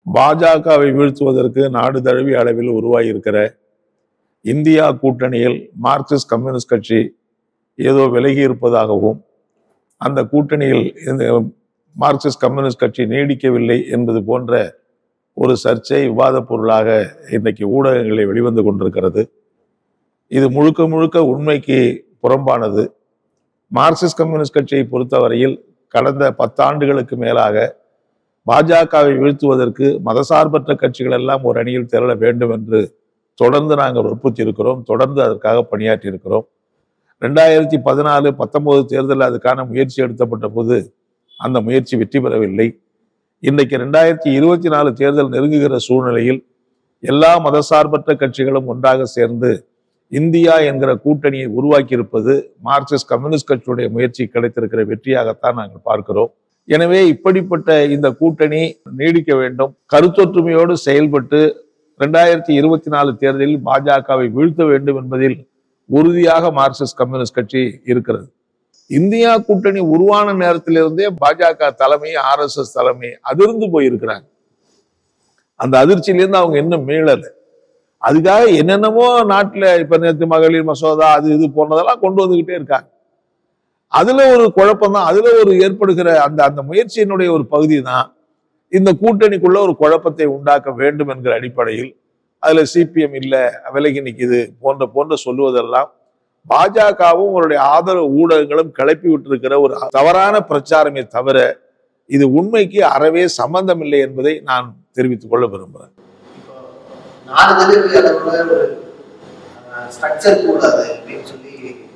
பாஜகவை வீழ்த்துவதற்கு நாடு தழுவிய அளவில் உருவாகியிருக்கிற இந்தியா கூட்டணியில் மார்க்சிஸ்ட் கம்யூனிஸ்ட் கட்சி ஏதோ விலகி இருப்பதாகவும் அந்த கூட்டணியில் இந்த மார்க்சிஸ்ட் கம்யூனிஸ்ட் கட்சி நீடிக்கவில்லை என்பது போன்ற ஒரு சர்ச்சை விவாதப் பொருளாக இன்றைக்கு ஊடகங்களில் வெளிவந்து கொண்டிருக்கிறது இது முழுக்க முழுக்க உண்மைக்கு புறம்பானது மார்க்சிஸ்ட் கம்யூனிஸ்ட் கட்சியை பொறுத்தவரையில் கடந்த பத்தாண்டுகளுக்கு மேலாக பாஜகவை வீழ்த்துவதற்கு மதசார்பற்ற கட்சிகள் எல்லாம் ஒரு அணியில் திரள வேண்டும் என்று தொடர்ந்து நாங்கள் வற்புறுத்தி இருக்கிறோம் தொடர்ந்து அதற்காக பணியாற்றி இருக்கிறோம் ரெண்டாயிரத்தி பதினாலு பத்தொன்பது தேர்தலில் அதுக்கான முயற்சி எடுத்தப்பட்ட போது அந்த முயற்சி வெற்றி பெறவில்லை இன்றைக்கு ரெண்டாயிரத்தி இருபத்தி நாலு தேர்தல் நெருங்குகிற சூழ்நிலையில் எல்லா மதசார்பற்ற கட்சிகளும் ஒன்றாக சேர்ந்து இந்தியா என்கிற கூட்டணியை உருவாக்கியிருப்பது மார்க்சிஸ்ட் கம்யூனிஸ்ட் கட்சியுடைய முயற்சி கிடைத்திருக்கிற வெற்றியாகத்தான் நாங்கள் பார்க்கிறோம் எனவே இப்படிப்பட்ட இந்த கூட்டணி நீடிக்க வேண்டும் கருத்தொற்றுமையோடு செயல்பட்டு ரெண்டாயிரத்தி இருபத்தி நாலு தேர்தலில் பாஜகவை வீழ்த்த வேண்டும் என்பதில் உறுதியாக மார்க்சிஸ்ட் கம்யூனிஸ்ட் கட்சி இருக்கிறது இந்தியா கூட்டணி உருவான நேரத்திலிருந்தே பாஜக தலைமை ஆர்எஸ்எஸ் தலைமை அதிர்ந்து போயிருக்கிறாங்க அந்த அதிர்ச்சியிலிருந்து அவங்க இன்னும் மீளல அதுக்காக என்னென்னமோ நாட்டுல இப்ப நேற்று மகளிர் மசோதா அது இது போனதெல்லாம் கொண்டு வந்துகிட்டே இருக்காங்க அதுல ஒரு குழப்பம் தான் அதுல ஒரு ஏற்படுகிற அந்த அந்த முயற்சியினுடைய ஒரு பகுதி தான் இந்த கூட்டணிக்குள்ள ஒரு குழப்பத்தை உண்டாக்க வேண்டும் என்கிற அடிப்படையில் அதுல சிபிஎம் இல்ல விலகி நிக்குது போன்ற போன்ற சொல்லுவதெல்லாம் பாஜகவும் அவருடைய ஆதரவு ஊடகங்களும் கிளப்பி விட்டிருக்கிற ஒரு தவறான பிரச்சாரமே தவிர இது உண்மைக்கு அறவே சம்பந்தம் இல்லை என்பதை நான் தெரிவித்துக் கொள்ள விரும்புகிறேன் இப்போ நாடு தழுவிய அளவுல ஒரு ஸ்ட்ரக்சர் கூடாது அப்படின்னு சொல்லி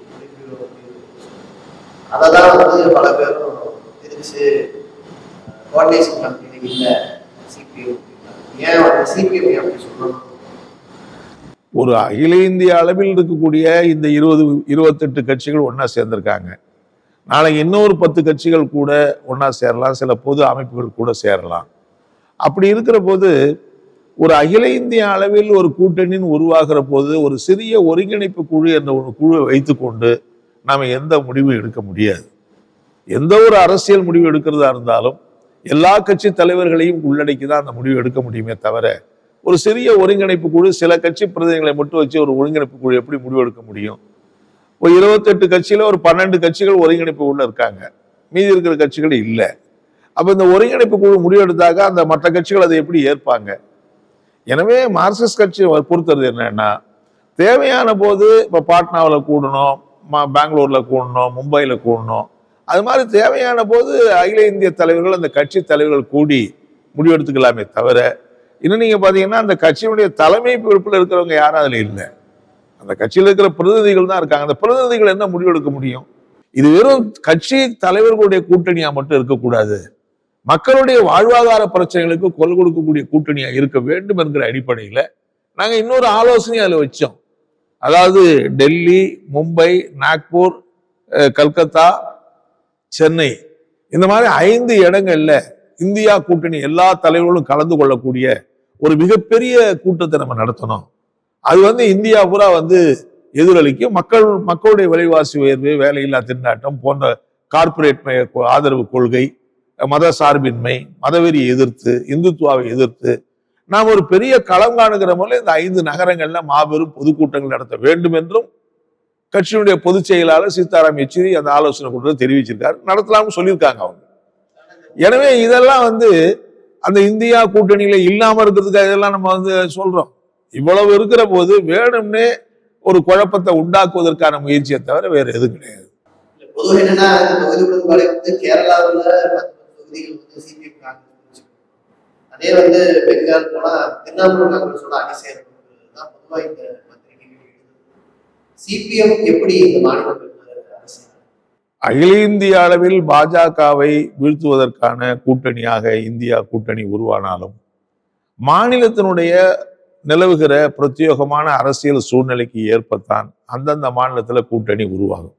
அதை தான் வந்து பல பேரும் எதிர்த்து கோஆர்டினேஷன் கம்பெனி இல்லை சிபிஎம் ஏன் வந்து சிபிஎம் அப்படி சொல்லணும் ஒரு அகில இந்திய அளவில் இருக்கக்கூடிய இந்த இருபது இருபத்தெட்டு கட்சிகள் ஒண்ணா சேர்ந்திருக்காங்க நாளைக்கு இன்னொரு பத்து கட்சிகள் கூட ஒண்ணா சேரலாம் சில பொது அமைப்புகள் கூட சேரலாம் அப்படி இருக்கிற போது ஒரு அகில இந்திய அளவில் ஒரு கூட்டணின்னு உருவாகிற போது ஒரு சிறிய ஒருங்கிணைப்பு குழு என்ற ஒரு குழுவை வைத்துக்கொண்டு நாம எந்த முடிவும் எடுக்க முடியாது எந்த ஒரு அரசியல் முடிவு எடுக்கிறதா இருந்தாலும் எல்லா கட்சி தலைவர்களையும் உள்ளடக்கி தான் அந்த முடிவு எடுக்க முடியுமே தவிர ஒரு சிறிய ஒருங்கிணைப்பு குழு சில கட்சி பிரதிநிதிகளை மட்டும் வச்சு ஒரு ஒருங்கிணைப்பு குழு எப்படி முடிவு எடுக்க முடியும் ஒரு இருபத்தெட்டு கட்சியில ஒரு பன்னெண்டு கட்சிகள் ஒருங்கிணைப்பு உள்ள இருக்காங்க மீதி இருக்கிற கட்சிகள் இல்லை அப்ப இந்த ஒருங்கிணைப்பு குழு முடிவெடுத்தாக்க அந்த மற்ற கட்சிகள் அதை எப்படி ஏற்பாங்க எனவே மார்க்சிஸ்ட் கட்சி பொறுத்தது என்னன்னா தேவையான போது இப்ப பாட்னாவில் கூடணும் ம- பெங்களூர்ல கூடணும் மும்பையில கூடணும் அது மாதிரி தேவையான போது அகில இந்திய தலைவர்கள் அந்த கட்சி தலைவர்கள் கூடி முடிவெடுத்துக்கலாமே தவிர இன்னும் நீங்க பாத்தீங்கன்னா அந்த கட்சியினுடைய தலைமை பொறுப்பில் இருக்கிறவங்க யாரும் அதுல இல்லை அந்த கட்சியில் இருக்கிற பிரதிநிதிகள் தான் இருக்காங்க அந்த பிரதிநிதிகள் என்ன முடிவெடுக்க முடியும் இது வெறும் கட்சி தலைவர்களுடைய கூட்டணியா மட்டும் இருக்கக்கூடாது மக்களுடைய வாழ்வாதார பிரச்சனைகளுக்கு கொல் கொடுக்கக்கூடிய கூட்டணியா இருக்க வேண்டும் என்கிற அடிப்படையில நாங்க இன்னொரு ஆலோசனை அதுல வச்சோம் அதாவது டெல்லி மும்பை நாக்பூர் அஹ், கல்கத்தா சென்னை இந்த மாதிரி ஐந்து இடங்கள்ல இந்தியா கூட்டணி எல்லா தலைவர்களும் கலந்து கொள்ளக்கூடிய ஒரு மிகப்பெரிய கூட்டத்தை நம்ம நடத்தணும் அது வந்து இந்தியா பூரா வந்து எதிரொலிக்கும் மக்கள் மக்களுடைய விலைவாசி உயர்வு வேலையில்லா திண்டாட்டம் போன்ற கார்ப்பரேட் மய- ஆதரவு கொள்கை மத சார்பின்மை மதவெறியை எதிர்த்து இந்துத்துவாவை எதிர்த்து நாம் ஒரு பெரிய களம் காணுகிற முறையில் இந்த ஐந்து நகரங்கள்ல மாபெரும் பொதுக்கூட்டங்கள் நடத்த வேண்டும் என்றும் கட்சியினுடைய பொதுச் செயலாளர் சீதாராம் யெச்சூரி அந்த ஆலோசனை கூட்டத்தில் தெரிவிச்சிருக்காரு நடத்தலாம்னு சொல்லியிருக்காங்க அவங்க எனவே இதெல்லாம் வந்து அந்த இந்தியா கூட்டணியில இல்லாம இருக்கிறதுக்காக இதெல்லாம் நம்ம வந்து சொல்றோம் இவ்வளவு இருக்கிற போது வேணும்னே ஒரு குழப்பத்தை உண்டாக்குவதற்கான முயற்சியை தவிர வேற எதுவும் கிடையாது பொதுவாக என்னன்னா இந்த தொகுதி ஒழுங்குமுறை வந்து கேரளாவில் பத்து தொகுதிகள் வந்து சிபிஎம் காங்கிரஸ் அதே வந்து பெங்கால் போனா திரிணாமுல் காங்கிரஸோட அணி சேரணும் தான் பொதுவாக இந்த பத்திரிகைகள் சிபிஎம் எப்படி இந்த மாநிலங்களுக்கு அரசியல் அகில இந்திய அளவில் பாஜகவை வீழ்த்துவதற்கான கூட்டணியாக இந்தியா கூட்டணி உருவானாலும் மாநிலத்தினுடைய நிலவுகிற பிரத்யேகமான அரசியல் சூழ்நிலைக்கு ஏற்பத்தான் அந்தந்த மாநிலத்துல கூட்டணி உருவாகும்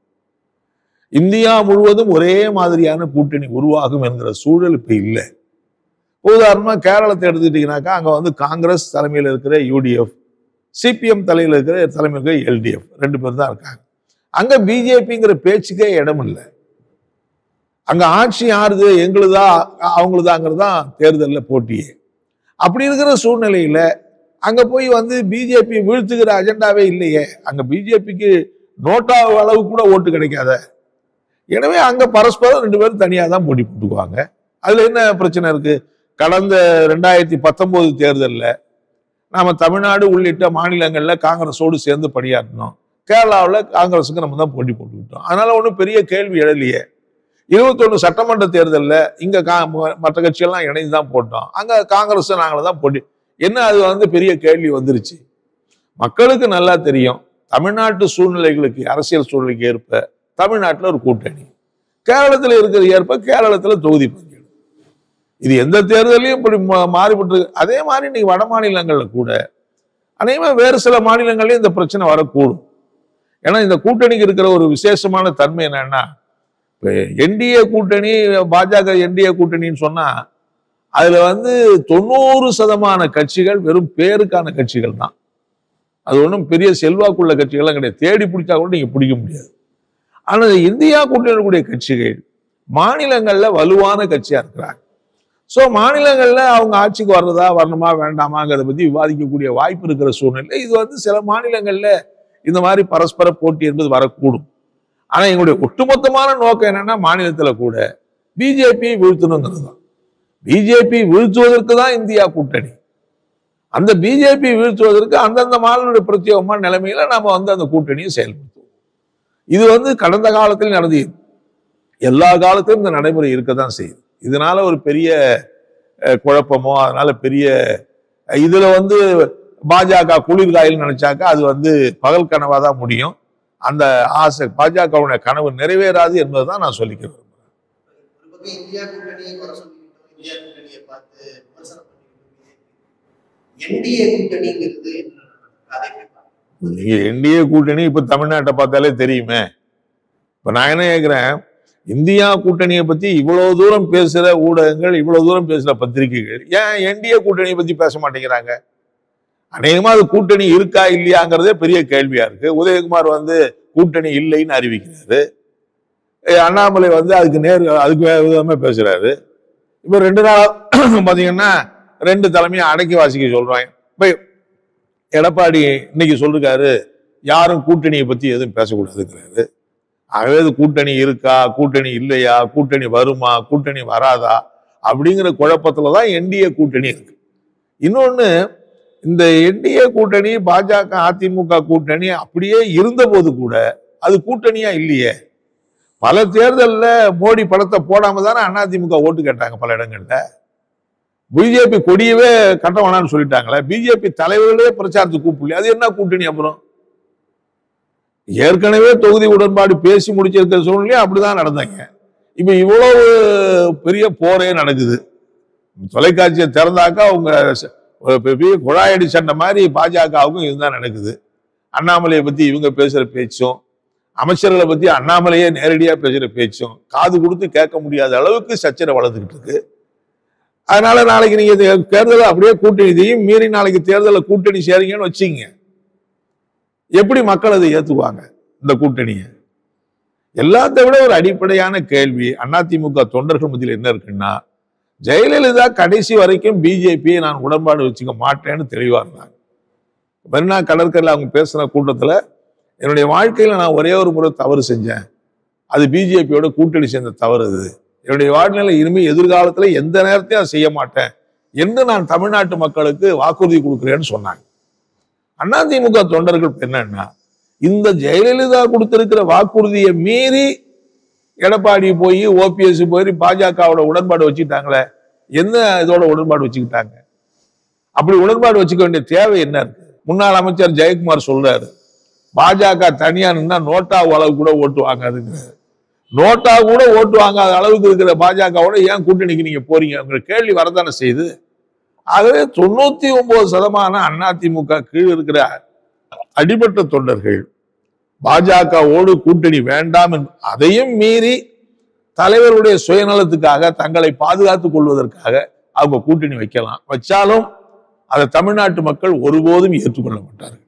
இந்தியா முழுவதும் ஒரே மாதிரியான கூட்டணி உருவாகும் என்கிற சூழல் இப்ப இல்லை உதாரணமா கேரளத்தை எடுத்துக்கிட்டீங்கன்னாக்கா அங்க வந்து காங்கிரஸ் தலைமையில் இருக்கிற யூடிஎஃப் சிபிஎம் தலையில் இருக்கிற தலைமையில் இருக்கிற எல்டிஎஃப் ரெண்டு பேர் தான் இருக்காங்க அங்க பிஜேபிங்கிற பேச்சுக்கே இடம் இல்லை அங்க ஆட்சி யாருது எங்களுதா அவங்களுதாங்கிறது தான் தேர்தலில் போட்டியே அப்படி இருக்கிற சூழ்நிலையில அங்க போய் வந்து பிஜேபி வீழ்த்துகிற அஜெண்டாவே இல்லையே அங்க பிஜேபிக்கு நோட்டா அளவு கூட ஓட்டு கிடைக்காத எனவே அங்க பரஸ்பரம் ரெண்டு பேரும் தனியா தான் போட்டி போட்டுக்குவாங்க அதுல என்ன பிரச்சனை இருக்கு கடந்த ரெண்டாயிரத்தி பத்தொன்பது தேர்தல்ல நாம தமிழ்நாடு உள்ளிட்ட மாநிலங்கள்ல காங்கிரஸோடு சேர்ந்து பணியாற்றினோம் கேரளாவில் காங்கிரஸுக்கு நம்ம தான் போட்டி போட்டுக்கிட்டோம் அதனால ஒன்றும் பெரிய கேள்வி எழலையே இருபத்தொன்னு சட்டமன்ற தேர்தலில் இங்க கா ம- மற்ற கட்சிகள்லாம் இணைந்து தான் போட்டோம் அங்க காங்கிரஸ் நாங்கள தான் போட்டி என்ன அது வந்து பெரிய கேள்வி வந்துருச்சு மக்களுக்கு நல்லா தெரியும் தமிழ்நாட்டு சூழ்நிலைகளுக்கு அரசியல் சூழ்நிலைக்கு ஏற்ப தமிழ்நாட்டில் ஒரு கூட்டணி கேரளத்தில் இருக்கிறது ஏற்ப கேரளத்தில் தொகுதி பங்கீடு இது எந்த தேர்தலையும் இப்படி மா- மாறிவிட்டு இருக்கு. அதே மாதிரி இன்னைக்கு வட மாநிலங்கள்ல கூட அநேகமா வேறு சில மாநிலங்கள்லயும் இந்த பிரச்சனை வரக்கூடும் ஏன்னா இந்த கூட்டணிக்கு இருக்கிற ஒரு விசேஷமான தன்மை என்னன்னா என்டிஏ கூட்டணி பாஜக என்டிஏ கூட்டணின்னு சொன்னா அதுல வந்து தொண்ணூறு சதமான கட்சிகள் வெறும் பேருக்கான கட்சிகள் தான் அது ஒன்றும் பெரிய செல்வாக்குள்ள கட்சிகள்லாம் கிடையாது தேடி பிடிச்சா கூட நீங்க பிடிக்க முடியாது ஆனா இந்தியா கூட்டணி இருக்கக்கூடிய கட்சிகள் மாநிலங்கள்ல வலுவான கட்சியா இருக்கிறாங்க ஸோ மாநிலங்கள்ல அவங்க ஆட்சிக்கு வர்றதா வரணுமா வேண்டாமாங்கிறத பத்தி விவாதிக்கக்கூடிய வாய்ப்பு இருக்கிற சூழ்நிலை இது வந்து சில மாநிலங்கள்ல இந்த மாதிரி பரஸ்பர போட்டி என்பது வரக்கூடும் ஆனா எங்களுடைய ஒட்டுமொத்தமான நோக்கம் என்னன்னா மாநிலத்துல கூட பிஜேபி வீழ்த்தணுங்கிறது தான் பிஜேபி வீழ்த்துவதற்கு தான் இந்தியா கூட்டணி அந்த பிஜேபி வீழ்த்துவதற்கு அந்தந்த மாநிலனுடைய பிரத்யேகமான நிலைமையில நாம வந்து அந்த கூட்டணியை செயல்படுத்துவோம் இது வந்து கடந்த காலத்தில் நடந்து எல்லா காலத்திலும் இந்த நடைமுறை இருக்க தான் செய்யுது இதனால ஒரு பெரிய அஹ், குழப்பமோ அதனால பெரிய அஹ், இதுல வந்து பாஜக குளிர்காயில் நினைச்சாக்கா அது வந்து பகல் கனவா தான் முடியும் அந்த ஆசை பாஜகவுடைய கனவு நிறைவேறாது என்பதுதான் நான் சொல்லிக்க விரும்புறேன் ஒரு பக்கம் இந்தியா கூட்டணியை குறை சொல்லிக்கிட்டோம் இந்தியா கூட்டணியை பார்த்து விமர்சனம் பண்ணிக்கிட்டோம் என்டிஏ கூட்டணிங்கிறது என்ன அதை எப்படி பார்க்கணும்? நீங்க என்டிஏ கூட்டணி இப்ப தமிழ்நாட்டை பார்த்தாலே தெரியுமே இப்ப நான் என்ன கேட்கிறேன் இந்தியா கூட்டணியை பத்தி இவ்வளவு தூரம் பேசுற ஊடகங்கள் இவ்வளவு தூரம் பேசுற பத்திரிகைகள் ஏன் என்டிஏ கூட்டணியை பத்தி பேச மாட்டேங்கிறாங்க அநேகமா அது கூட்டணி இருக்கா இல்லையாங்கிறதே பெரிய கேள்வியா இருக்கு உதயகுமார் வந்து கூட்டணி இல்லைன்னு அறிவிக்கிறாரு ஏ, அண்ணாமலை வந்து அதுக்கு நேர் அதுக்கு வேற விதமா பேசுறாரு இப்ப ரெண்டு நாள் பாத்தீங்கன்னா ரெண்டு தலைமையை அடக்கி வாசிக்க சொல்றாங்க இப்ப எடப்பாடி இன்னைக்கு சொல்லிருக்காரு யாரும் கூட்டணியை பத்தி எதுவும் பேசக்கூடாதுங்கிறாரு ஆகவே இது கூட்டணி இருக்கா கூட்டணி இல்லையா கூட்டணி வருமா கூட்டணி வராதா அப்படிங்கிற குழப்பத்துல தான் என்டிஏ கூட்டணி இருக்கு இன்னொன்னு இந்த என்டிஏ கூட்டணி பாஜக அதிமுக கூட்டணி அப்படியே இருந்தபோது கூட அது கூட்டணியா இல்லையே பல தேர்தல்ல மோடி படத்தை போடாம தானே அதிமுக ஓட்டு கேட்டாங்க பல இடங்கள்ல பிஜேபி கொடியவே கட்ட வேணாம்னு சொல்லிட்டாங்களே பிஜேபி தலைவர்களே பிரச்சாரத்துக்கு கூப்பிடல அது என்ன கூட்டணி அப்புறம் ஏற்கனவே தொகுதி உடன்பாடு பேசி முடிச்சிருக்கிற சூழ்நிலையும் அப்படிதான் நடந்தாங்க இப்ப இவ்வளவு பெரிய போரே நடக்குது தொலைக்காட்சியை திறந்தாக்கா அவங்க ச- ஒரு பெரிய குழாயடி சண்டை மாதிரி பாஜகவுக்கும் இதுதான் நடக்குது அண்ணாமலையை பத்தி இவங்க பேசுற பேச்சும் அமைச்சர்களை பத்தி அண்ணாமலையே நேரடியா பேசுற பேச்சும் காது கொடுத்து கேட்க முடியாத அளவுக்கு சச்சரை வளர்ந்துகிட்டு இருக்கு அதனால நாளைக்கு நீங்க இது தேர்தலை அப்படியே கூட்டணி இதையும் மீறி நாளைக்கு தேர்தலை கூட்டணி சேரீங்கன்னு வச்சுங்க எப்படி மக்கள் அதை ஏத்துக்குவாங்க இந்த கூட்டணியை எல்லாத்தை விட ஒரு அடிப்படையான கேள்வி அதிமுக தொண்டர்கள் மத்தியில் என்ன இருக்குன்னா ஜெயலலிதா கடைசி வரைக்கும் பிஜேபியை நான் உடன்பாடு வச்சுக்க மாட்டேன்னு தெளிவா இருந்தாங்க மெரினா கடற்கரையில் அவங்க பேசுன கூட்டத்துல என்னுடைய வாழ்க்கையில நான் ஒரே ஒரு முறை தவறு செஞ்சேன் அது பிஜேபியோட கூட்டணி சேர்ந்த தவறு அது என்னுடைய வாழ்நிலை இனிமேல் எதிர்காலத்துல எந்த நேரத்தையும் அதை செய்ய மாட்டேன் என்று நான் தமிழ்நாட்டு மக்களுக்கு வாக்குறுதி கொடுக்கிறேன்னு சொன்னாங்க அதிமுக தொண்டர்கள் இப்ப என்னன்னா இந்த ஜெயலலிதா கொடுத்திருக்கிற வாக்குறுதியை மீறி எடப்பாடி போய் ஓபிஎஸ் போய் பாஜகவோட உடன்பாடு வச்சுக்கிட்டாங்களே என்ன இதோட உடன்பாடு வச்சுக்கிட்டாங்க அப்படி உடன்பாடு வச்சுக்க வேண்டிய தேவை என்ன இருக்கு முன்னாள் அமைச்சர் ஜெயக்குமார் சொல்றாரு பாஜக தனியா நின்னா நோட்டா அளவு கூட ஓட்டு வாங்காதுங்கிறாரு நோட்டா கூட ஓட்டு வாங்காத அளவுக்கு இருக்கிற பாஜகவோட ஏன் கூட்டணிக்கு நீங்க போறீங்க கேள்வி வரதானே செய்யுது ஆகவே தொண்ணூத்தி ஒன்பது சதமான அதிமுக கீழ் இருக்கிற அடிபட்ட தொண்டர்கள் பாஜகவோடு கூட்டணி வேண்டாம் என்று அதையும் மீறி தலைவருடைய சுயநலத்துக்காக தங்களை பாதுகாத்துக் கொள்வதற்காக அவங்க கூட்டணி வைக்கலாம் வச்சாலும் அதை தமிழ்நாட்டு மக்கள் ஒருபோதும் ஏற்றுக்கொள்ள மாட்டார்கள்